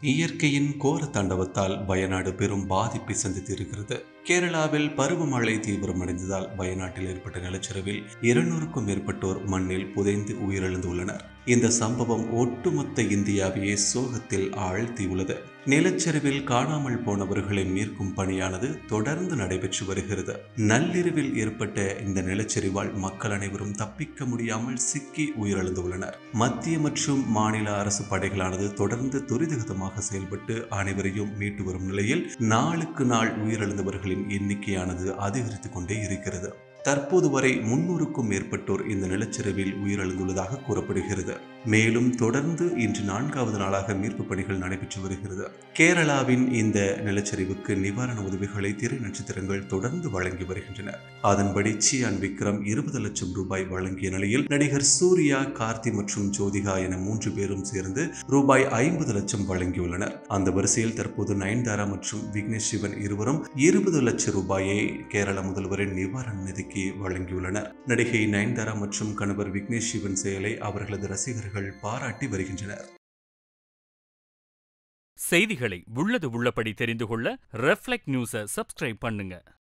இயற்கையின் கோர தாண்டவத்தால் வயநாடு பெரும் பாதிப்பை சந்தித்திருக்கிறது கேரளாவில் பருவமழை தீவிரமடைந்ததால் வயநாட்டில் ஏற்பட்ட நிலச்சரிவில் இருநூறுக்கும் மேற்பட்டோர் மண்ணில் புதைந்து உயிரிழந்துள்ளனர் இந்த சம்பவம் ஒட்டுமொத்த இந்தியாவையே சோகத்தில் ஆழ்த்தியுள்ளது நிலச்சரிவில் காணாமல் போனவர்களை மீட்கும் பணியானது தொடர்ந்து நடைபெற்று வருகிறது நள்ளிரவில் ஏற்பட்ட இந்த நிலச்சரிவால் மக்கள் அனைவரும் தப்பிக்க முடியாமல் சிக்கி உயிரிழந்துள்ளனர் மத்திய மற்றும் மாநில அரசு படைகளானது தொடர்ந்து துரிதகதமாக செயல்பட்டு அனைவரையும் மீட்டு வரும் நிலையில் நாளுக்கு நாள் உயிரிழந்தவர்களின் எண்ணிக்கையானது அதிகரித்துக் கொண்டே இருக்கிறது தற்போது வரை முன்னூறுக்கும் மேற்பட்டோர் இந்த நிலச்சரிவில் உயிரிழந்துள்ளதாக கூறப்படுகிறது மேலும் தொடர்ந்து இன்று நான்காவது நாளாக மீட்பு பணிகள் நடைபெற்று வருகிறது கேரளாவின் இந்த நிலச்சரிவுக்கு நிவாரண உதவிகளை திரை நட்சத்திரங்கள் தொடர்ந்து வழங்கி வருகின்றன அதன்படி சியான் விக்ரம் இருபது லட்சம் ரூபாய் வழங்கிய நிலையில் நடிகர் சூர்யா கார்த்தி மற்றும் ஜோதிகா என மூன்று பேரும் சேர்ந்து ரூபாய் ஐம்பது லட்சம் வழங்கியுள்ளனர் அந்த வரிசையில் தற்போது நயன்தாரா மற்றும் விக்னேஷ் சிவன் இருவரும் இருபது லட்சம் ரூபாயை கேரள முதல்வரின் நிவாரண நிதிக்கு வழங்கியுள்ளனர் நடிகை நயன்தாரா மற்றும் கணவர் விக்னேஷ் சிவன் செயலை அவர்களது ரசிகர்கள் பாராட்டி வருகின்றனர் செய்திகளை உள்ளது உள்ளபடி தெரிந்து கொள்ள ரெஃப்ளெக்ட் நியூஸை சப்ஸ்கிரைப் பண்ணுங்க